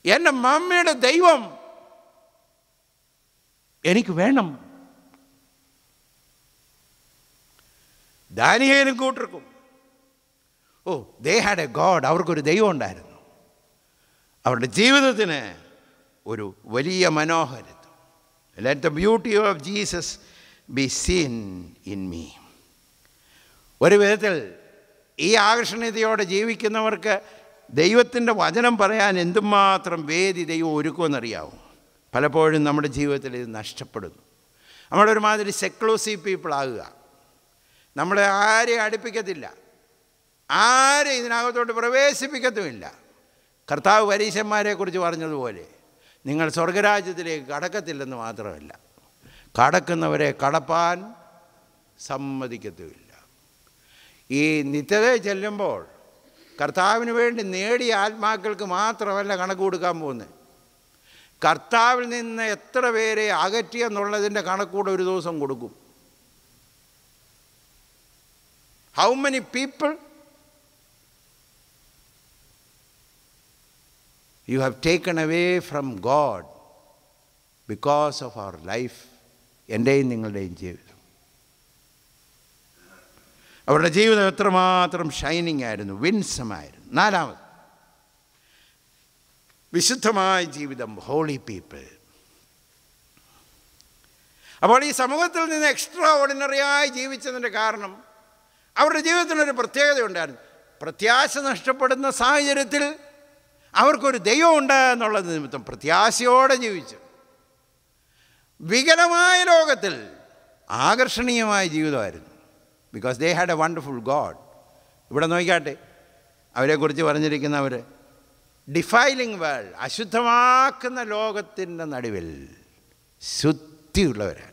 എൻ്റെ മമ്മിയുടെ ദൈവം എനിക്ക് വേണം ദാനിയേലും കൂട്ടർക്കും oh they had a God അവർക്കൊരു ദൈവം ഉണ്ടായിരുന്നു അവരുടെ ജീവിതത്തിന് ഒരു വലിയ മനോഹരത്വം let the beauty of Jesus be seen in me ഒരു വിധത്തിൽ ഈ ആകർഷണീയതയോടെ ജീവിക്കുന്നവർക്ക് ദൈവത്തിൻ്റെ വചനം പറയാൻ എന്തുമാത്രം വേദി ദൈവം ഒരുക്കുമെന്നറിയാവും പലപ്പോഴും നമ്മുടെ ജീവിതത്തിൽ ഇത് നഷ്ടപ്പെടുന്നു നമ്മളൊരുമാതിരി സെക്ലൂസീവ് പീപ്പിൾ ആകുക നമ്മളെ ആരെയും അടുപ്പിക്കത്തില്ല ആരെയും ഇതിനകത്തോട്ട് പ്രവേശിപ്പിക്കത്തുമില്ല കർത്താവ് പരീശന്മാരെക്കുറിച്ച് പറഞ്ഞതുപോലെ നിങ്ങൾ സ്വർഗരാജ്യത്തിലേക്ക് കടക്കത്തില്ലെന്ന് മാത്രമല്ല കടക്കുന്നവരെ കടപ്പാൻ സമ്മതിക്കത്തുമില്ല ഈ നിത്യത ചെല്ലുമ്പോൾ കർത്താവിന് വേണ്ടി നേടിയ ആത്മാക്കൾക്ക് മാത്രമല്ല കണക്ക് കൊടുക്കാൻ പോകുന്നത് കർത്താവിൽ നിന്ന് എത്ര പേരെ അകറ്റിയെന്നുള്ളതിൻ്റെ കണക്കൂടെ ഒരു ദിവസം കൊടുക്കും how many people you have taken away from God because of our life എൻ്റെയും നിങ്ങളുടെയും ജീവിതം അവരുടെ ജീവിതം എത്രമാത്രം ഷൈനിങ് ആയിരുന്നു വിൻസമായിരുന്നു നാലാമത് വിശുദ്ധമായ ജീവിതം ഹോളി പീപ്പിൾ അപ്പോൾ ഈ സമൂഹത്തിൽ നിന്ന് എക്സ്ട്രാ ഓർഡിനറിയായി ജീവിച്ചതിൻ്റെ കാരണം അവരുടെ ജീവിതത്തിനൊരു പ്രത്യേകത ഉണ്ടായിരുന്നു പ്രത്യാശ നഷ്ടപ്പെടുന്ന സാഹചര്യത്തിൽ അവർക്കൊരു ദൈവമുണ്ട് എന്നുള്ളത് നിമിത്തം പ്രത്യാശയോടെ ജീവിച്ചു വികലമായ ലോകത്തിൽ ആകർഷണീയമായ ജീവിതമായിരുന്നു because they had a wonderful God ഇവിടെ നോക്കിക്കാട്ടെ അവരെക്കുറിച്ച് പറഞ്ഞിരിക്കുന്നവർ ഡിഫൈലിംഗ് വേൾഡ് അശുദ്ധമാക്കുന്ന ലോകത്തിൻ്റെ നടുവിൽ ശുദ്ധിയുള്ളവരായിരുന്നു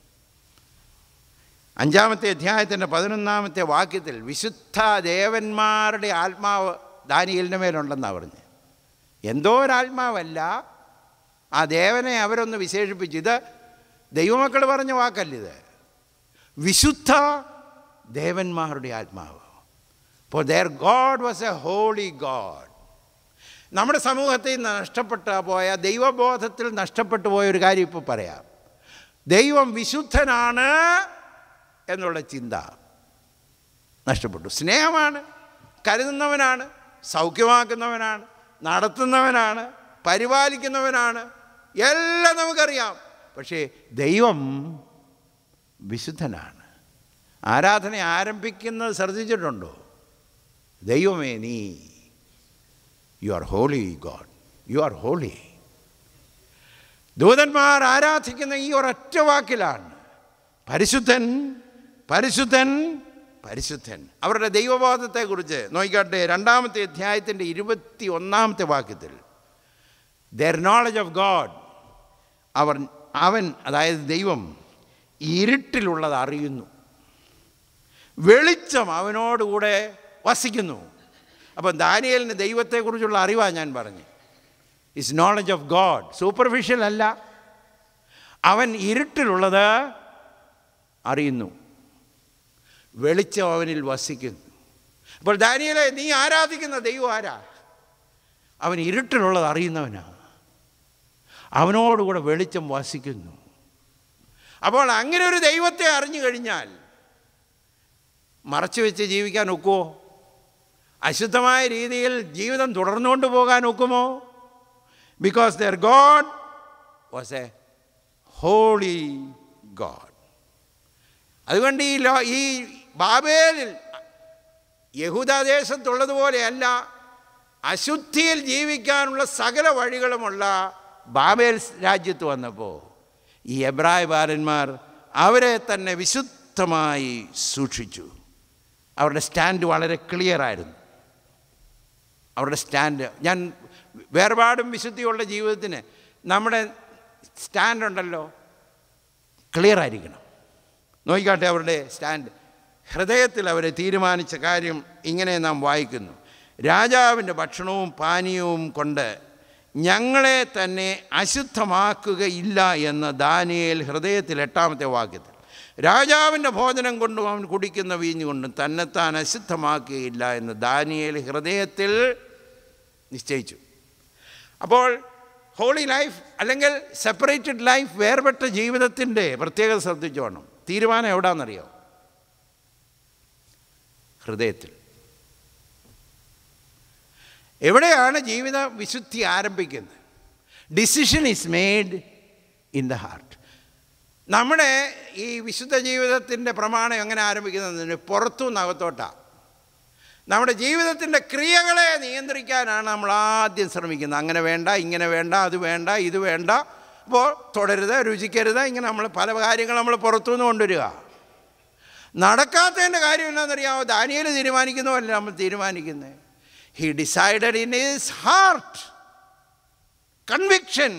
അഞ്ചാമത്തെ അധ്യായത്തിൻ്റെ പതിനൊന്നാമത്തെ വാക്യത്തിൽ വിശുദ്ധ ദേവന്മാരുടെ ആത്മാവ് ദാനിയലിൻ്റെ മേലുണ്ടെന്നാണ് പറഞ്ഞത് എന്തോ ഒരാത്മാവല്ല ആ ദേവനെ അവരൊന്ന് വിശേഷിപ്പിച്ചു ഇത് ദൈവമക്കൾ പറഞ്ഞ വാക്കല്ലിത് വിശുദ്ധ ദേവന്മാരുടെ ആത്മാവ് അപ്പോൾ their God was a holy God നമ്മുടെ സമൂഹത്തിൽ നഷ്ടപ്പെട്ട പോയ ദൈവബോധത്തിൽ നഷ്ടപ്പെട്ടു പോയ ഒരു കാര്യം ഇപ്പോൾ പറയാം ദൈവം വിശുദ്ധനാണ് എന്നുള്ള ചിന്ത നഷ്ടപ്പെട്ടു സ്നേഹമാണ് കരുതുന്നവനാണ് സൗഖ്യമാക്കുന്നവനാണ് നടത്തുന്നവനാണ് പരിപാലിക്കുന്നവനാണ് എല്ലാം നമുക്കറിയാം പക്ഷേ ദൈവം വിശുദ്ധനാണ് ആരാധന ആരംഭിക്കുന്നത് ശ്രദ്ധിച്ചിട്ടുണ്ടോ ദൈവമേ നീ you are holy God you are holy ദൂതന്മാർ ആരാധിക്കുന്ന ഈ ഒരൊറ്റ വാക്കിലാണ് പരിശുദ്ധൻ പരിശുദ്ധൻ പരിശുദ്ധൻ അവരുടെ ദൈവബോധത്തെക്കുറിച്ച് നോക്കിക്കാട്ടെ രണ്ടാമത്തെ അധ്യായത്തിൻ്റെ ഇരുപത്തി ഒന്നാമത്തെ വാക്യത്തിൽ ദർ നോളജ് ഓഫ് ഗോഡ് അവർ അവൻ അതായത് ദൈവം ഇരുട്ടിലുള്ളത് അറിയുന്നു വെളിച്ചം അവനോടുകൂടെ വസിക്കുന്നു അപ്പം ദാനിയലിന് ദൈവത്തെക്കുറിച്ചുള്ള അറിവാണ് ഞാൻ പറഞ്ഞു is knowledge of God superficial അല്ല അവൻ ഇരുട്ടിലുള്ളത് അറിയുന്നു വെളിച്ചം അവനിൽ വസിക്കുന്നു അപ്പോൾ ദാനിയലെ നീ ആരാധിക്കുന്ന ദൈവം ആരാ അവൻ ഇരുട്ടിലുള്ളത് അറിയുന്നവനാ അവനോടുകൂടെ വെളിച്ചം വസിക്കുന്നു അപ്പോൾ അങ്ങനെ ഒരു ദൈവത്തെ അറിഞ്ഞു കഴിഞ്ഞാൽ മറച്ചു വെച്ച് ജീവിക്കാൻ ഒക്കുമോ അശുദ്ധമായ രീതിയിൽ ജീവിതം തുടർന്നുകൊണ്ട് പോകാൻ ഒക്കുമോ because their God was a holy God അതുകൊണ്ട് ഈ ലോ ഈ ബാബേലിൽ യഹൂദദേശത്തുള്ളതുപോലെയല്ല അശുദ്ധിയിൽ ജീവിക്കാനുള്ള സകല വഴികളുമുള്ള ബാബേൽ രാജ്യത്ത് വന്നപ്പോൾ ഈ എബ്രായ ബാലന്മാർ അവരെ തന്നെ വിശുദ്ധമായി സൂക്ഷിച്ചു അവരുടെ സ്റ്റാൻഡ് വളരെ ക്ലിയറായിരുന്നു അവരുടെ സ്റ്റാൻഡ് ഞാൻ വേർപാടും വിശുദ്ധിയുള്ള ജീവിതത്തിന് നമ്മുടെ സ്റ്റാൻഡ് ഉണ്ടല്ലോ ക്ലിയർ ആയിരിക്കണം നോക്കിക്കാട്ടെ അവരുടെ സ്റ്റാൻഡ് ഹൃദയത്തിൽ അവരെ തീരുമാനിച്ച കാര്യം ഇങ്ങനെ നാം വായിക്കുന്നു രാജാവിൻ്റെ ഭക്ഷണവും പാനീയവും കൊണ്ട് ഞങ്ങളെ തന്നെ അശുദ്ധമാക്കുകയില്ല എന്ന് ദാനിയേൽ ഹൃദയത്തിൽ എട്ടാമത്തെ വാക്യത്തിൽ രാജാവിൻ്റെ ഭോജനം കൊണ്ടും അവൻ കുടിക്കുന്ന വീഞ്ഞു കൊണ്ടും തന്നെത്താൻ അശുദ്ധമാക്കുകയില്ല എന്ന് ദാനിയേൽ ഹൃദയത്തിൽ നിശ്ചയിച്ചു അപ്പോൾ ഹോളി ലൈഫ് അല്ലെങ്കിൽ സെപ്പറേറ്റഡ് ലൈഫ് വേർപെട്ട ജീവിതത്തിൻ്റെ പ്രത്യേകത ശ്രദ്ധിച്ചോണം തീരുമാനം എവിടാണെന്നറിയോ ഹൃദയത്തിൽ എവിടെയാണ് ജീവിത വിശുദ്ധി ആരംഭിക്കുന്നത് decision is made in the heart നമ്മുടെ ഈ വിശുദ്ധ ജീവിതത്തിൻ്റെ പ്രമാണം എങ്ങനെ ആരംഭിക്കുന്നതിന് പുറത്തു നകത്തോട്ടാണ് നമ്മുടെ ജീവിതത്തിൻ്റെ ക്രിയകളെ നിയന്ത്രിക്കാനാണ് നമ്മൾ ആദ്യം ശ്രമിക്കുന്നത് അങ്ങനെ വേണ്ട ഇങ്ങനെ വേണ്ട അത് വേണ്ട ഇത് വേണ്ട അപ്പോൾ തുടരുത് രുചിക്കരുത് ഇങ്ങനെ നമ്മൾ പല കാര്യങ്ങൾ നമ്മൾ പുറത്തുനിന്ന് കൊണ്ടുവരിക നടക്കാത്തതിൻ്റെ കാര്യം എന്താണെന്നറിയാമോ ദാനിയൽ തീരുമാനിക്കുന്നതല്ല നമ്മൾ തീരുമാനിക്കുന്നത് he decided in his heart conviction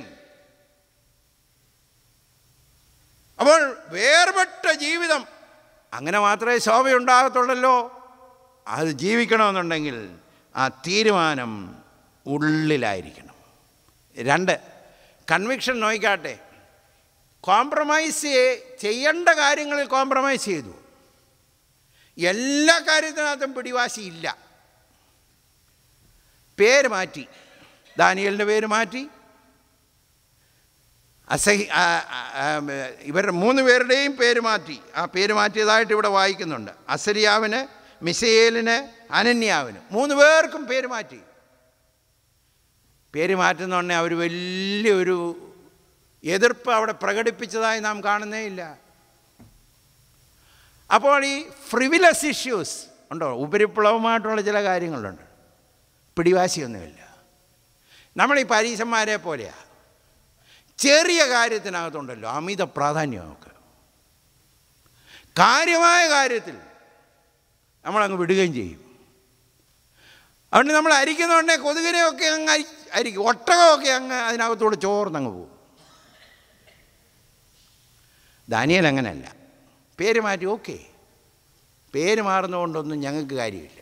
അപ്പോൾ വേർപെട്ട ജീവിതം അങ്ങനെ മാത്രമേ ശോഭയുണ്ടാകത്തുള്ളല്ലോ അത് ജീവിക്കണമെന്നുണ്ടെങ്കിൽ ആ തീരുമാനം ഉള്ളിലായിരിക്കണം രണ്ട് കൺവിക്ഷൻ നോക്കിക്കാട്ടെ കോംപ്രമൈസ് ചെയ്യേണ്ട കാര്യങ്ങളിൽ കോംപ്രമൈസ് ചെയ്തു എല്ലാ കാര്യത്തിനകത്തും പിടിവാശിയില്ല പേര് മാറ്റി ദാനിയലിൻ്റെ പേര് മാറ്റി അസഹി ഇവരുടെ മൂന്ന് പേരുടെയും പേര് മാറ്റി ആ പേര് മാറ്റിയതായിട്ട് ഇവിടെ വായിക്കുന്നുണ്ട് അസരിയാവിന് മിസയേലിന് അനന്യാവിന് മൂന്ന് പേർക്കും പേര് മാറ്റി പേര് മാറ്റുന്നോടനെ അവർ വലിയൊരു എതിർപ്പ് അവിടെ പ്രകടിപ്പിച്ചതായി നാം കാണുന്നേ ഇല്ല അപ്പോൾ ഈ ഫ്രിവിലസ് ഇഷ്യൂസ് ഉണ്ടോ ഉപരിപ്ലവമായിട്ടുള്ള ചില കാര്യങ്ങളുണ്ട് പിടിവാശിയൊന്നുമില്ല നമ്മൾ ഈ പരീശന്മാരെ പോലെയാണ് ചെറിയ കാര്യത്തിനകത്തുണ്ടല്ലോ അമിത പ്രാധാന്യം നമുക്ക് കാര്യമായ കാര്യത്തിൽ നമ്മളങ്ങ് വിടുകയും ചെയ്യും അതുകൊണ്ട് നമ്മൾ അരിക്കുന്നതുകൊണ്ടേ കൊതുകിനെയൊക്കെ അങ്ങ് അരി അരിക്കും ഒട്ടകമൊക്കെ അങ്ങ് അതിനകത്തൂടെ ചോർന്നങ്ങ് പോകും ദാനിയൽ അങ്ങനെയല്ല പേര് മാറ്റി ഓക്കെ പേര് മാറുന്നതുകൊണ്ടൊന്നും ഞങ്ങൾക്ക് കാര്യമില്ല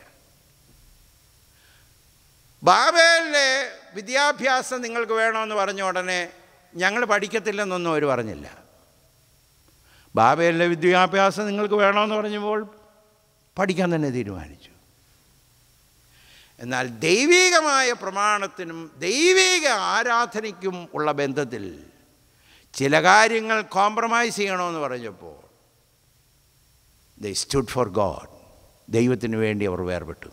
ബാബേലിലെ വിദ്യാഭ്യാസം നിങ്ങൾക്ക് വേണമെന്ന് പറഞ്ഞ ഉടനെ ഞങ്ങൾ പഠിക്കത്തില്ലെന്നൊന്നും അവർ പറഞ്ഞില്ല ബാബേലിലെ വിദ്യാഭ്യാസം നിങ്ങൾക്ക് വേണമെന്ന് പറഞ്ഞപ്പോൾ പഠിക്കാൻ തന്നെ തീരുമാനിച്ചു എന്നാൽ ദൈവികമായ പ്രമാണത്തിനും ദൈവിക ആരാധനയ്ക്കും ഉള്ള ബന്ധത്തിൽ ചില കാര്യങ്ങൾ കോംപ്രമൈസ് ചെയ്യണമെന്ന് പറഞ്ഞപ്പോൾ ദ സ്റ്റുഡ് ഫോർ ഗോഡ് ദൈവത്തിന് വേണ്ടി അവർ വേർപെട്ടു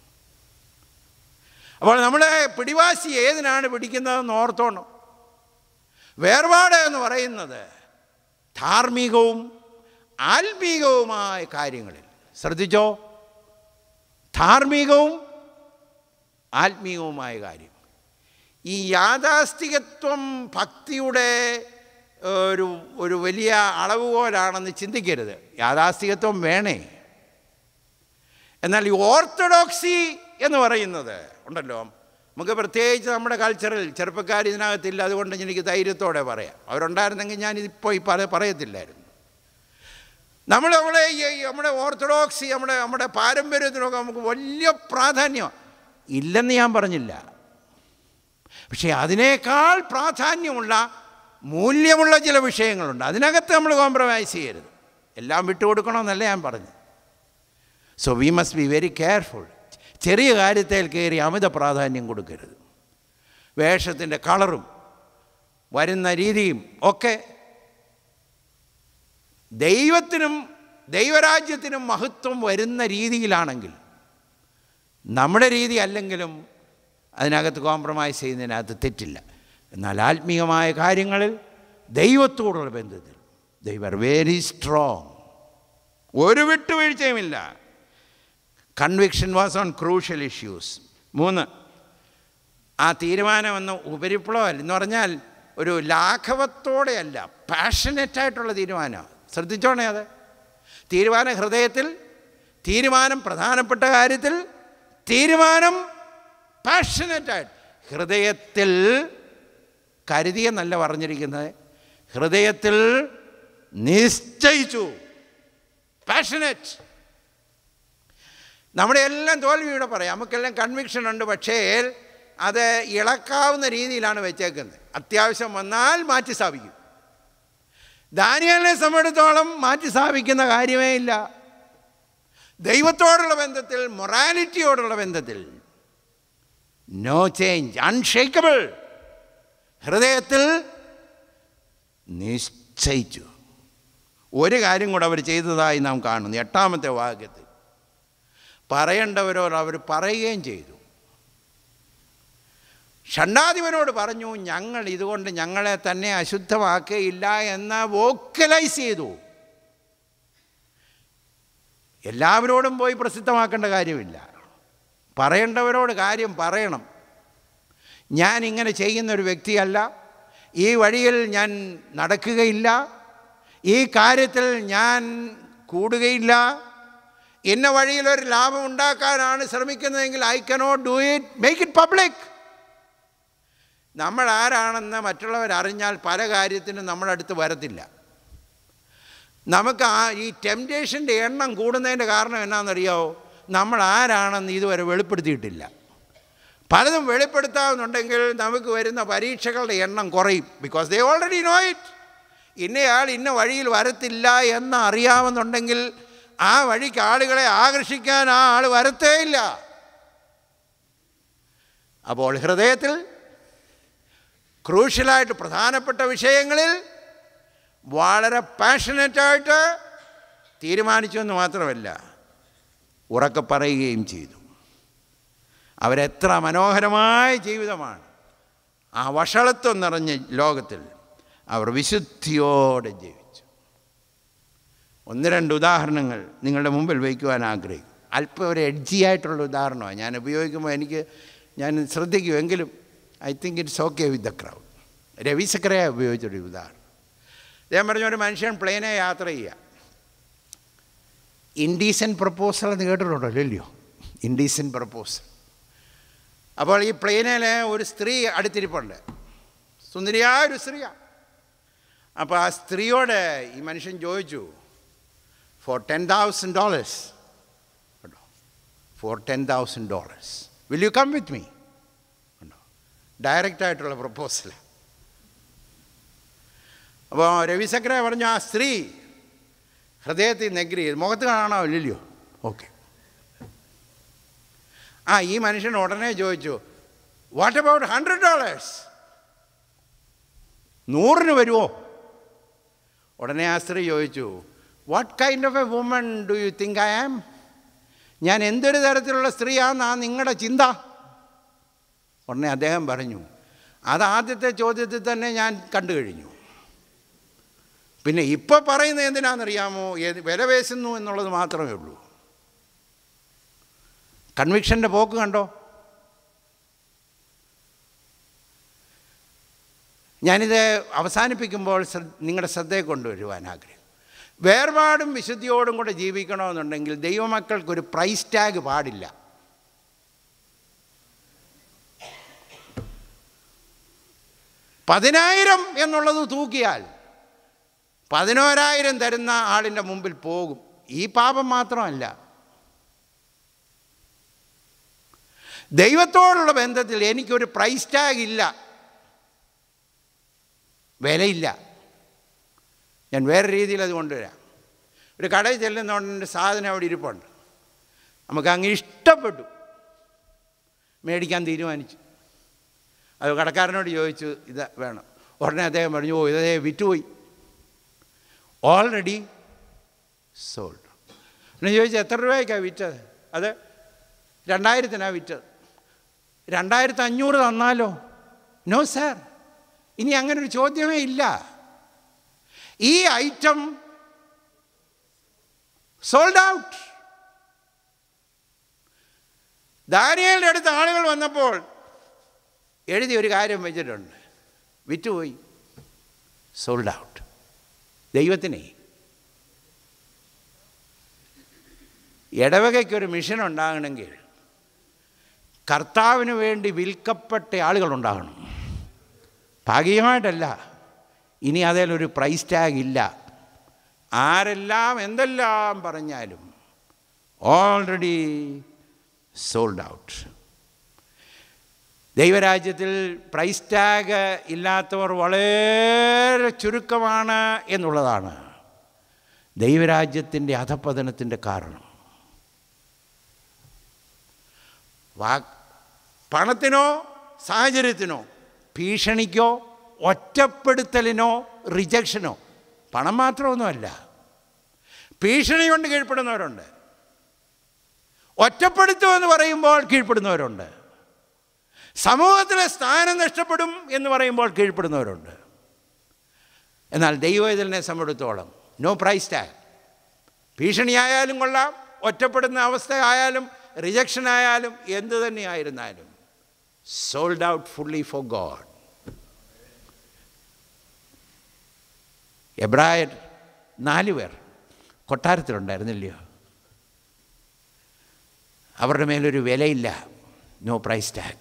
അപ്പോൾ നമ്മളെ പിടിവാശി ഏതിനാണ് പിടിക്കുന്നതെന്ന് ഓർത്തോണം വേർപാട് എന്ന് പറയുന്നത് ധാർമ്മികവും ആത്മീകവുമായ കാര്യങ്ങളിൽ ശ്രദ്ധിച്ചോ ധാർമ്മികവും ആത്മീകവുമായ കാര്യം ഈ യാഥാസ്ഥികത്വം ഭക്തിയുടെ ഒരു ഒരു വലിയ അളവുകോലാണെന്ന് ചിന്തിക്കരുത് യാഥാസ്ഥികത്വം വേണേ എന്നാൽ ഈ ഓർത്തഡോക്സി എന്ന് പറയുന്നത് ഉണ്ടല്ലോ നമുക്ക് പ്രത്യേകിച്ച് നമ്മുടെ കൾച്ചറിൽ ചെറുപ്പക്കാർ ഇതിനകത്തില്ല അതുകൊണ്ട് എനിക്ക് ധൈര്യത്തോടെ പറയാം അവരുണ്ടായിരുന്നെങ്കിൽ ഞാനിതിപ്പോൾ ഈ പറ പറയത്തില്ലായിരുന്നു നമ്മൾ നമ്മുടെ ഈ നമ്മുടെ ഓർത്തഡോക്സി നമ്മുടെ നമ്മുടെ പാരമ്പര്യത്തിനൊക്കെ നമുക്ക് വലിയ പ്രാധാന്യം ഇല്ലെന്ന് ഞാൻ പറഞ്ഞില്ല പക്ഷേ അതിനേക്കാൾ പ്രാധാന്യമുള്ള മൂല്യമുള്ള ചില വിഷയങ്ങളുണ്ട് അതിനകത്ത് നമ്മൾ കോംപ്രമൈസ് ചെയ്യരുത് എല്ലാം വിട്ടുകൊടുക്കണമെന്നല്ല ഞാൻ പറഞ്ഞത് so we must be very careful ചെറിയ കാര്യത്തിൽ കയറി അമിത പ്രാധാന്യം കൊടുക്കരുത് വേഷത്തിൻ്റെ കളറും വരുന്ന രീതിയും ഒക്കെ ദൈവത്തിനും ദൈവരാജ്യത്തിനും മഹത്വം വരുന്ന രീതിയിലാണെങ്കിൽ നമ്മുടെ രീതി അല്ലെങ്കിലും അതിനകത്ത് കോംപ്രമൈസ് ചെയ്യുന്നതിനകത്ത് തെറ്റില്ല എന്നാൽ ആത്മീയമായ കാര്യങ്ങളിൽ ദൈവത്തോടുള്ള ബന്ധത്തിൽ ദൈവർ വെരി സ്ട്രോങ് ഒരു വിട്ടുവീഴ്ചയുമില്ല conviction was on crucial issues മൂന്ന് ആ തീരുമാനമൊന്നും ഉപരിപ്ലവമല്ല എന്ന് പറഞ്ഞാൽ ഒരു ലാഘവത്തോടെയല്ല പാഷനറ്റായിട്ടുള്ള തീരുമാനമാണ് ശ്രദ്ധിച്ചോണേ അത് തീരുമാനം ഹൃദയത്തിൽ തീരുമാനം പ്രധാനപ്പെട്ട കാര്യത്തിൽ തീരുമാനം പാഷനറ്റായിട്ട് ഹൃദയത്തിൽ കരുതിയെന്നല്ല പറഞ്ഞിരിക്കുന്നത് ഹൃദയത്തിൽ നിശ്ചയിച്ചു പാഷനറ്റ് നമ്മുടെ എല്ലാം തോൽവിയുടെ പറയാം നമുക്കെല്ലാം കൺവിക്ഷൻ ഉണ്ട് പക്ഷേ അത് ഇളക്കാവുന്ന രീതിയിലാണ് വെച്ചേക്കുന്നത് അത്യാവശ്യം വന്നാൽ മാറ്റി സ്ഥാപിക്കും ദാനിയലിനെ സംബന്ധിച്ചിടത്തോളം മാറ്റി സ്ഥാപിക്കുന്ന കാര്യമേ ഇല്ല ദൈവത്തോടുള്ള ബന്ധത്തിൽ മൊറാലിറ്റിയോടുള്ള ബന്ധത്തിൽ നോ ചേഞ്ച് അൺഷേക്കബിൾ ഹൃദയത്തിൽ നിശ്ചയിച്ചു ഒരു കാര്യം കൂടെ അവർ ചെയ്തതായി നാം കാണുന്നു എട്ടാമത്തെ വാക്യത്തിൽ പറയേണ്ടവരോട് അവർ പറയുകയും ചെയ്തു ഷണ്ടാധിപനോട് പറഞ്ഞു ഞങ്ങൾ ഇതുകൊണ്ട് ഞങ്ങളെ തന്നെ അശുദ്ധമാക്കുകയില്ല എന്ന് വോക്കലൈസ് ചെയ്തു എല്ലാവരോടും പോയി പ്രസിദ്ധമാക്കേണ്ട കാര്യമില്ല പറയേണ്ടവരോട് കാര്യം പറയണം ഞാൻ ഇങ്ങനെ ചെയ്യുന്ന ഒരു വ്യക്തിയല്ല ഈ വഴിയിൽ ഞാൻ നടക്കുകയില്ല ഈ കാര്യത്തിൽ ഞാൻ കൂടുകയില്ല ഇന്ന വഴിയിൽ ഒരു ലാഭം ഉണ്ടാക്കാനാണ് ശ്രമിക്കുന്നതെങ്കിൽ I cannot do it make it public നമ്മൾ ആരാണെന്ന് മറ്റുള്ളവർ അറിഞ്ഞാൽ പല കാര്യത്തിനും നമ്മുടെ അടുത്ത് വരത്തില്ല നമുക്ക് ആ ഈ ടെംപ്റ്റേഷൻ്റെ എണ്ണം കൂടുന്നതിൻ്റെ കാരണം എന്നാണെന്നറിയാമോ നമ്മൾ ആരാണെന്ന് ഇതുവരെ വെളിപ്പെടുത്തിയിട്ടില്ല പലതും വെളിപ്പെടുത്താമെന്നുണ്ടെങ്കിൽ നമുക്ക് വരുന്ന പരീക്ഷകളുടെ എണ്ണം കുറയും because they already know it ഇന്നയാൾ ഇന്ന വഴിയിൽ വരത്തില്ല എന്ന് അറിയാമെന്നുണ്ടെങ്കിൽ ആ വഴിക്ക് ആളുകളെ ആകർഷിക്കാൻ ആ ആൾ വരത്തേയില്ല അപ്പോൾ ഹൃദയത്തിൽ ക്രൂഷ്യലായിട്ട് പ്രധാനപ്പെട്ട വിഷയങ്ങളിൽ വളരെ പാഷനറ്റായിട്ട് തീരുമാനിച്ചു എന്ന് മാത്രമല്ല ഉറക്കെ പറയുകയും ചെയ്തു അവരെത്ര മനോഹരമായ ജീവിതമാണ് ആ വഷളത്വം നിറഞ്ഞ ലോകത്തിൽ അവർ വിശുദ്ധിയോടെ ജീവിച്ചു ഒന്ന് രണ്ട് ഉദാഹരണങ്ങൾ നിങ്ങളുടെ മുമ്പിൽ വയ്ക്കുവാൻ ആഗ്രഹിക്കും അല്പം ഒരു എഡ്ജിയായിട്ടുള്ള ഉദാഹരണമാണ് ഞാൻ ഉപയോഗിക്കുമ്പോൾ എനിക്ക് ഞാൻ ശ്രദ്ധിക്കുമെങ്കിലും I think it's okay with the crowd Ravi സക്കരയെ ഉപയോഗിച്ചൊരു ഉദാഹരണം ഞാൻ പറഞ്ഞ ഒരു മനുഷ്യൻ പ്ലെയിനെ യാത്ര ചെയ്യുക ഇൻഡീസൻ പ്രപ്പോസൽ എന്ന് കേട്ടിട്ടുണ്ടല്ലോ ഇല്ലയോ ഇൻഡീസൻ പ്രപ്പോസൽ അപ്പോൾ ഈ പ്ലെയിനിൽ ഒരു സ്ത്രീ അടുത്തിരിപ്പുണ്ട് സുന്ദരിയായ ഒരു സ്ത്രീയാണ് അപ്പോൾ ആ സ്ത്രീയോട് ഈ മനുഷ്യൻ ചോദിച്ചു ഫോർ ടെൻ തൗസൻഡ് ഡോളേഴ്സ് കേട്ടോ four ten thousand dollars will you come with me ഉണ്ടോ ഡയറക്റ്റായിട്ടുള്ള പ്രപ്പോസൽ അപ്പോൾ രവി സക്ര പറഞ്ഞു ആ സ്ത്രീ ഹൃദയത്തിൽ നെഗ്രി മുഖത്ത് കാണാനോ ഇല്ലല്ലോ ഓക്കെ ആ ഈ മനുഷ്യൻ ഉടനെ ചോദിച്ചു വാട്ട് അബൌട്ട് ഹൺഡ്രഡ് ഡോളേഴ്സ് നൂറിന് വരുമോ ഉടനെ ആ സ്ത്രീ ചോദിച്ചു what kind of a woman do you think I am ഞാൻ എന്തൊരു തരത്തിലുള്ള സ്ത്രീയാണെന്നാ നിങ്ങളുടെ ചിന്ത ഉടനെ അദ്ദേഹം പറഞ്ഞു അത് ആദ്യത്തെ ചോദ്യത്തിൽ തന്നെ ഞാൻ കണ്ടു കഴിഞ്ഞു പിന്നെ ഇപ്പോൾ പറയുന്നത് എന്തിനാണെന്നറിയാമോ ഏത് വില പേശുന്നു എന്നുള്ളത് മാത്രമേ ഉള്ളൂ കൺവിക്ഷൻ്റെ പോക്ക് കണ്ടോ ഞാനിത് അവസാനിപ്പിക്കുമ്പോൾ നിങ്ങളുടെ ശ്രദ്ധയെ കൊണ്ടുവരുവാൻ ആഗ്രഹം വേർപാടും വിശുദ്ധിയോടും കൂടെ ജീവിക്കണമെന്നുണ്ടെങ്കിൽ ദൈവമക്കൾക്കൊരു പ്രൈസ് ടാഗ് പാടില്ല പതിനായിരം എന്നുള്ളത് തൂക്കിയാൽ പതിനോരായിരം തരുന്ന ആളിൻ്റെ മുമ്പിൽ പോകും ഈ പാപം മാത്രമല്ല ദൈവത്തോടുള്ള ബന്ധത്തിൽ എനിക്കൊരു പ്രൈസ് ടാഗ് ഇല്ല വിലയില്ല ഞാൻ വേറെ രീതിയിൽ അത് കൊണ്ടുവരാം ഒരു കടയിൽ ചെല്ലുന്നതുകൊണ്ട് സാധനം അവിടെ ഇരിപ്പുണ്ട് നമുക്ക് അങ്ങ് ഇഷ്ടപ്പെട്ടു മേടിക്കാൻ തീരുമാനിച്ചു അത് കടക്കാരനോട് ചോദിച്ചു ഇത് വേണം ഉടനെ അദ്ദേഹം പറഞ്ഞു ഓ ഇതേ വിറ്റുപോയി ഓൾറെഡി സോൾഡ് പിന്നെ ചോദിച്ചു എത്ര രൂപയ്ക്കാണ് വിറ്റത് അത് രണ്ടായിരത്തിനാണ് വിറ്റത് രണ്ടായിരത്തി അഞ്ഞൂറ് തന്നാലോ നോ സാർ ഇനി അങ്ങനെ ഒരു ചോദ്യമേ ഇല്ല ഈ ഐറ്റം സോൾഡ് ഔട്ട് ദാനിയലിൻ്റെ അടുത്ത് ആളുകൾ വന്നപ്പോൾ എഴുതി ഒരു കാര്യം വെച്ചിട്ടുണ്ട് വിറ്റുപോയി സോൾഡ് ഔട്ട് ദൈവത്തിനെ ഇടവകയ്ക്കൊരു മിഷൻ ഉണ്ടാകണമെങ്കിൽ കർത്താവിന് വേണ്ടി വിൽക്കപ്പെട്ട ആളുകളുണ്ടാകണം ഭാഗികമായിട്ടല്ല ഇനി അതിലൊരു പ്രൈസ് ടാഗ് ഇല്ല ആരെല്ലാം എന്തെല്ലാം പറഞ്ഞാലും ഓൾറെഡി സോൾഡ് ഔട്ട് ദൈവരാജ്യത്തിൽ പ്രൈസ് ടാഗ് ഇല്ലാത്തവർ വളരെ ചുരുക്കമാണ് എന്നുള്ളതാണ് ദൈവരാജ്യത്തിൻ്റെ അധപ്പതനത്തിൻ്റെ കാരണം വാ പണത്തിനോ സാഹചര്യത്തിനോ ഭീഷണിക്കോ ഒറ്റപ്പെടുത്തലിനോ റിജക്ഷനോ പണം മാത്രമൊന്നുമല്ല ഭീഷണി കൊണ്ട് കീഴ്പ്പെടുന്നവരുണ്ട് ഒറ്റപ്പെടുത്തുമെന്ന് പറയുമ്പോൾ കീഴ്പ്പെടുന്നവരുണ്ട് സമൂഹത്തിലെ സ്ഥാനം നഷ്ടപ്പെടും എന്ന് പറയുമ്പോൾ കീഴ്പ്പെടുന്നവരുണ്ട് എന്നാൽ ദൈവവേദനെ സംബന്ധിച്ചോളം നോ പ്രൈസ് ടാഗ് ഭീഷണിയായാലും കൊള്ളാം ഒറ്റപ്പെടുന്ന അവസ്ഥയായാലും റിജക്ഷൻ ആയാലും എന്തു തന്നെയായിരുന്നാലും sold out fully for God എബ്രായർ നാല് പേർ കൊട്ടാരത്തിലുണ്ടായിരുന്നില്ലയോ അവരുടെ മേലൊരു വിലയില്ല നോ പ്രൈസ് ടാഗ്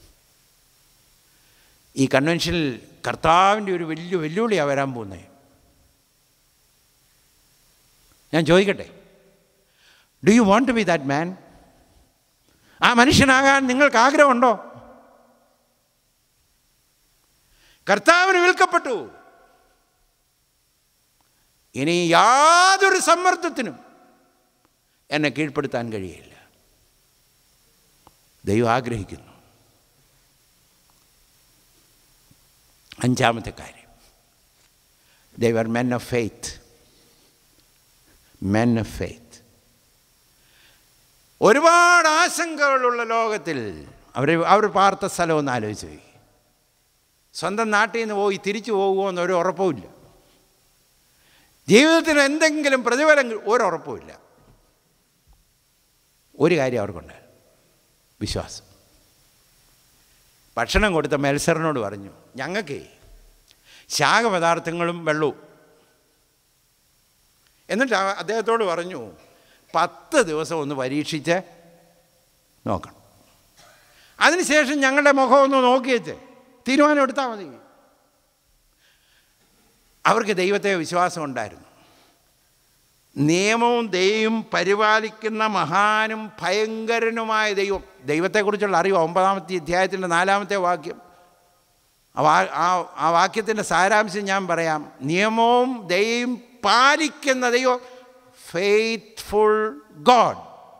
ഈ കൺവെൻഷനിൽ കർത്താവിൻ്റെ ഒരു വലിയ വെല്ലുവിളിയാണ് വരാൻ പോകുന്നത് ഞാൻ ചോദിക്കട്ടെ do you want to be that man ആ മനുഷ്യനാകാൻ നിങ്ങൾക്ക് ആഗ്രഹമുണ്ടോ കർത്താവിന് വിൽക്കപ്പെട്ടു ഇനി യാതൊരു സമ്മർദ്ദത്തിനും എന്നെ കീഴ്പ്പെടുത്താൻ കഴിയില്ല ദൈവം ആഗ്രഹിക്കുന്നു അഞ്ചാമത്തെ കാര്യം ദൈവർ men of faith men of faith ഒരുപാട് ആശങ്കകളുള്ള ലോകത്തിൽ അവർ അവർ പാർത്ത സ്ഥലം ഒന്ന് ആലോചിച്ച് പോയി സ്വന്തം നാട്ടിൽ നിന്ന് പോയി തിരിച്ചു പോകുമോ എന്നൊരു ഉറപ്പുമില്ല ജീവിതത്തിന് എന്തെങ്കിലും പ്രതിഫലം ഒരു ഉറപ്പുമില്ല ഒരു കാര്യം അവർക്കുണ്ട് വിശ്വാസം ഭക്ഷണം കൊടുത്ത മെൽസറിനോട് പറഞ്ഞു ഞങ്ങൾക്ക് ശാഖപദാർത്ഥങ്ങളും വെള്ളവും എന്നിട്ട് അദ്ദേഹത്തോട് പറഞ്ഞു പത്ത് ദിവസം ഒന്ന് പരീക്ഷിച്ച് നോക്കണം അതിനുശേഷം ഞങ്ങളുടെ മുഖം ഒന്ന് നോക്കിയേച്ച് തീരുമാനം എടുത്താൽ മതി അവർക്ക് ദൈവത്തെ വിശ്വാസം ഉണ്ടായിരുന്നു നിയമവും ദൈവം പരിപാലിക്കുന്ന മഹാനും ഭയങ്കരനുമായ ദൈവം ദൈവത്തെക്കുറിച്ചുള്ള അറിവ് ഒമ്പതാമത്തെ അധ്യായത്തിൻ്റെ നാലാമത്തെ വാക്യം ആ വാ ആ ആ വാക്യത്തിൻ്റെ സാരാംശം ഞാൻ പറയാം നിയമവും ദൈവം പാലിക്കുന്ന ദൈവം ഫെയ്ത്ത്ഫുൾ ഗോഡ്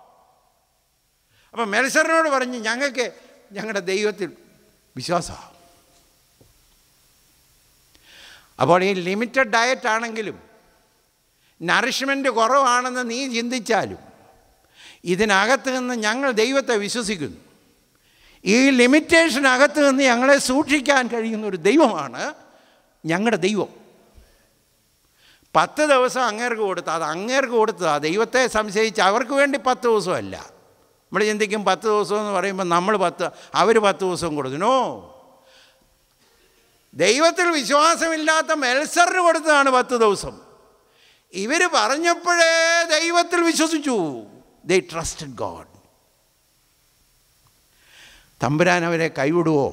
അപ്പം മെൽസറിനോട് പറഞ്ഞ് ഞങ്ങൾക്ക് ഞങ്ങളുടെ ദൈവത്തിൽ വിശ്വാസമാണ് അപ്പോൾ ഈ ലിമിറ്റഡ് ഡയറ്റ് ആണെങ്കിലും നറിഷ്മെൻറ്റ് കുറവാണെന്ന് നീ ചിന്തിച്ചാലും ഇതിനകത്ത് നിന്ന് ഞങ്ങൾ ദൈവത്തെ വിശ്വസിക്കുന്നു ഈ ലിമിറ്റേഷനകത്ത് നിന്ന് ഞങ്ങളെ സൂക്ഷിക്കാൻ കഴിയുന്ന ഒരു ദൈവമാണ് ഞങ്ങളുടെ ദൈവം പത്ത് ദിവസം അങ്ങേർക്ക് കൊടുത്ത അത് അങ്ങേർക്ക് കൊടുത്തതാ ദൈവത്തെ സംശയിച്ച് അവർക്ക് വേണ്ടി പത്ത് ദിവസമല്ല നമ്മൾ ചിന്തിക്കും പത്ത് ദിവസം എന്ന് പറയുമ്പോൾ നമ്മൾ പത്ത് അവർ പത്ത് ദിവസം കൊടുത്തിനോ ദൈവത്തിൽ വിശ്വാസമില്ലാത്ത മെൽസറിന് കൊടുത്തതാണ് പത്ത് ദിവസം ഇവർ പറഞ്ഞപ്പോഴേ ദൈവത്തിൽ വിശ്വസിച്ചു ദൈ ട്രസ്റ്റഡ് ഗോഡ് തമ്പുരാൻ അവരെ കൈവിടുവോ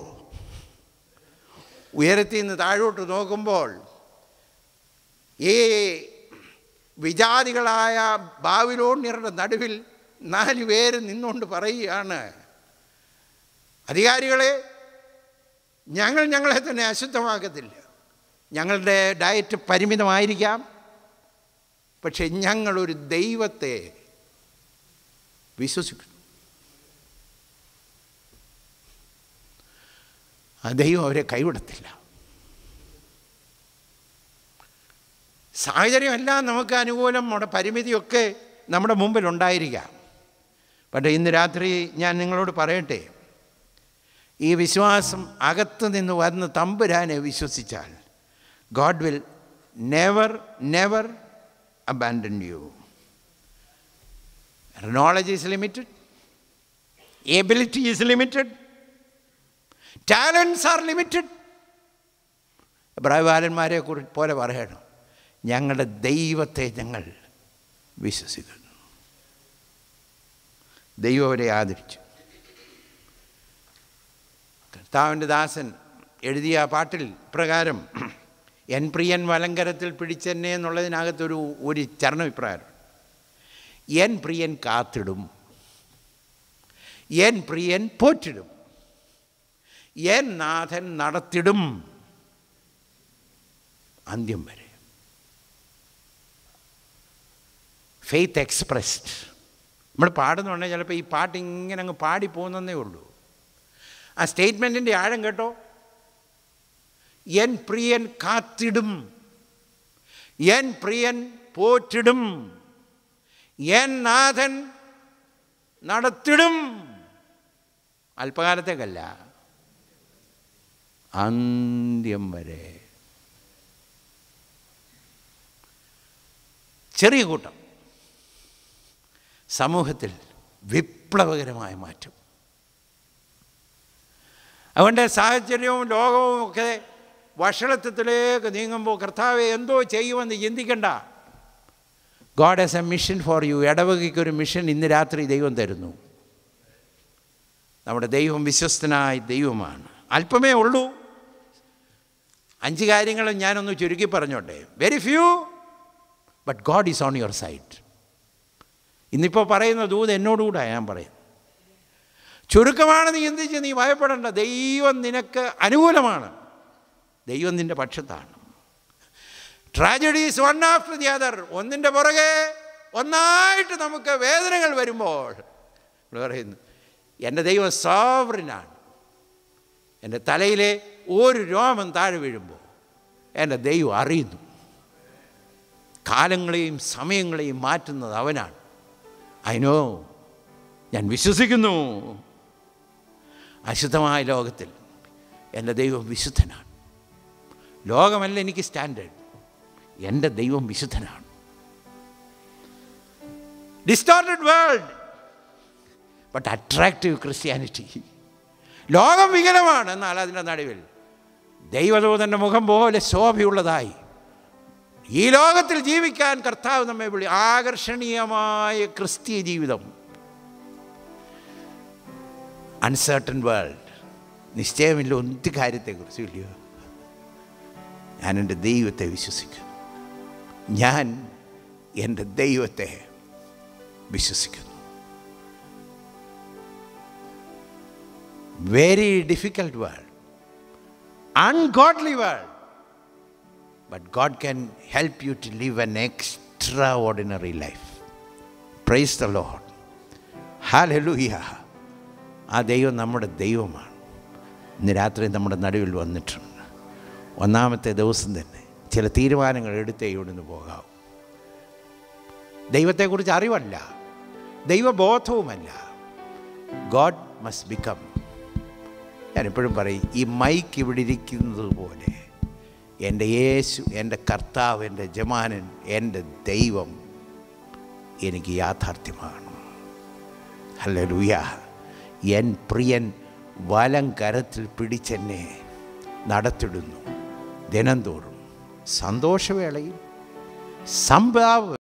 ഉയരത്തിൽ നിന്ന് താഴോട്ട് നോക്കുമ്പോൾ ഈ വിജാതികളായ ബാവിലോണ്യരുടെ നടുവിൽ നാല് പേര് നിന്നുകൊണ്ട് പറയുകയാണ് അധികാരികളെ ഞങ്ങൾ ഞങ്ങളെ തന്നെ അശുദ്ധമാക്കത്തില്ല ഞങ്ങളുടെ ഡയറ്റ് പരിമിതമായിരിക്കാം പക്ഷെ ഞങ്ങളൊരു ദൈവത്തെ വിശ്വസിക്കുന്നു ആ ദൈവം അവരെ കൈവിടത്തില്ല സാഹചര്യമെല്ലാം നമുക്ക് അനുകൂലം നമ്മുടെ പരിമിതിയൊക്കെ നമ്മുടെ മുമ്പിൽ ഉണ്ടായിരിക്കാം പക്ഷേ ഇന്ന് രാത്രി ഞാൻ നിങ്ങളോട് പറയട്ടെ ഈ വിശ്വാസം അകത്ത് നിന്ന് വന്ന് തമ്പുരാനെ വിശ്വസിച്ചാൽ God will never never abandon you knowledge is limited ability is limited talents are limited പ്രായബാലന്മാരെ കുറി പോലെ പറയണം ഞങ്ങളുടെ ദൈവത്തെ ഞങ്ങൾ വിശ്വസിക്കുന്നു ദൈവം അവരെ ആദരിച്ചു കർത്താവിൻ്റെ ദാസൻ എഴുതിയ പാട്ടിൽ പ്രകാരം എൻ പ്രിയൻ വലങ്കരത്തിൽ പിടിച്ചെന്നെ എന്നുള്ളതിനകത്തൊരു ഒരു ചരണഭിപ്രായം എൻ പ്രിയൻ കാത്തിടും എൻ പ്രിയൻ പോറ്റിടും എൻ നാഥൻ നടത്തിടും അന്ത്യം വരെ ഫെയ്ത്ത് എക്സ്പ്രസ്ഡ് നമ്മൾ പാടുന്നുണ്ടെങ്കിൽ ചിലപ്പോൾ ഈ പാട്ട് ഇങ്ങനെ അങ്ങ് പാടി പോകുന്നതേ ഉള്ളൂ ആ സ്റ്റേറ്റ്മെൻറ്റിൻ്റെ ആഴം കേട്ടോ എൻ പ്രിയൻ കാത്തിടും എൻ പ്രിയൻ പോറ്റിടും എൻ നാഥൻ നടത്തിടും അല്പകാലത്തേക്കല്ല അന്ത്യം വരെ ചെറിയ കൂട്ടം സമൂഹത്തിൽ വിപ്ലവകരമായ മാറ്റം അവൻ്റെ സാഹചര്യവും ലോകവും ഒക്കെ വഷളത്വത്തിലേക്ക് നീങ്ങുമ്പോൾ കർത്താവെ എന്തോ ചെയ്യുമെന്ന് ചിന്തിക്കണ്ട God has a mission for you ഇടവകയ്ക്ക് ഒരു മിഷൻ ഇന്ന് രാത്രി ദൈവം തരുന്നു നമ്മുടെ ദൈവം വിശ്വസ്തനായ ദൈവമാണ് അല്പമേ ഉള്ളൂ അഞ്ച് കാര്യങ്ങളും ഞാനൊന്ന് ചുരുക്കി പറഞ്ഞോട്ടെ very few but God is on your side ഇന്നിപ്പോൾ പറയുന്ന ദൂത് എന്നോടുകൂടെ ഞാൻ പറയും ചുരുക്കമാണെന്ന് ചിന്തിച്ച് നീ ഭയപ്പെടേണ്ട ദൈവം നിനക്ക് അനുകൂലമാണ് ദൈവം നിൻ്റെ പക്ഷത്താണ് tragedies one after the other ഒന്നിൻ്റെ പുറകെ ഒന്നായിട്ട് നമുക്ക് വേദനകൾ വരുമ്പോൾ ഇവിടെ പറയുന്നു എൻ്റെ ദൈവം സോവറിനാണ് എൻ്റെ തലയിലെ ഒരു രോമം താഴെ വീഴുമ്പോൾ എൻ്റെ ദൈവം അറിയുന്നു കാലങ്ങളെയും സമയങ്ങളെയും മാറ്റുന്നത് അവനാണ് അതിനോ ഞാൻ വിശ്വസിക്കുന്നു അശുദ്ധമായ ലോകത്തിൽ എൻ്റെ ദൈവം വിശുദ്ധനാണ് ലോകമല്ല എനിക്ക് സ്റ്റാൻഡേർഡ് എൻ്റെ ദൈവം വിശുദ്ധനാണ് distorted world but attractive Christianity ലോകം വികലമാണ് എന്നാൽ അതിൻ്റെ നടുവിൽ ദൈവദൂതൻ്റെ മുഖം പോലെ ശോഭയുള്ളതായി ഈ ലോകത്തിൽ ജീവിക്കാൻ കർത്താവ് നമ്മെ വിളി ആകർഷണീയമായ ക്രിസ്തീയ ജീവിതം അൺസർട്ടൺ വേൾഡ് നിശ്ചയമില്ല ഒന്നും കാര്യത്തെക്കുറിച്ചും ഇല്ലയോ ഞാൻ എൻ്റെ ദൈവത്തെ വിശ്വസിക്കുന്നു ഞാൻ എൻ്റെ ദൈവത്തെ വിശ്വസിക്കുന്നു very difficult world ungodly world but God can help you to live an extraordinary life praise the Lord hallelujah ആ ദൈവം നമ്മുടെ ദൈവമാണ് ഇന്ന് രാത്രി നമ്മുടെ നടുവിൽ വന്നിട്ടുണ്ട് ഒന്നാമത്തെ ദിവസം തന്നെ ചില തീരുമാനങ്ങൾ എടുത്തേ ഇവിടുന്ന് പോകാവൂ ദൈവത്തെക്കുറിച്ച് അറിവല്ല ദൈവബോധവുമല്ല ഗോഡ് മസ്റ്റ് ബിക്കം ഞാനെപ്പോഴും പറയും ഈ മൈക്ക് ഇവിടെ ഇരിക്കുന്നത് പോലെ എൻ്റെ യേശു എൻ്റെ കർത്താവ് എൻ്റെ ജമാനൻ എൻ്റെ ദൈവം എനിക്ക് യാഥാർത്ഥ്യമാണ് അല്ല ലൂയ എൻ പ്രിയൻ വലം കരത്തിൽ പിടിച്ചെന്നെ നടത്തിടുന്നു ദിനംതോറും സന്തോഷവേളയിൽ സംഭാവ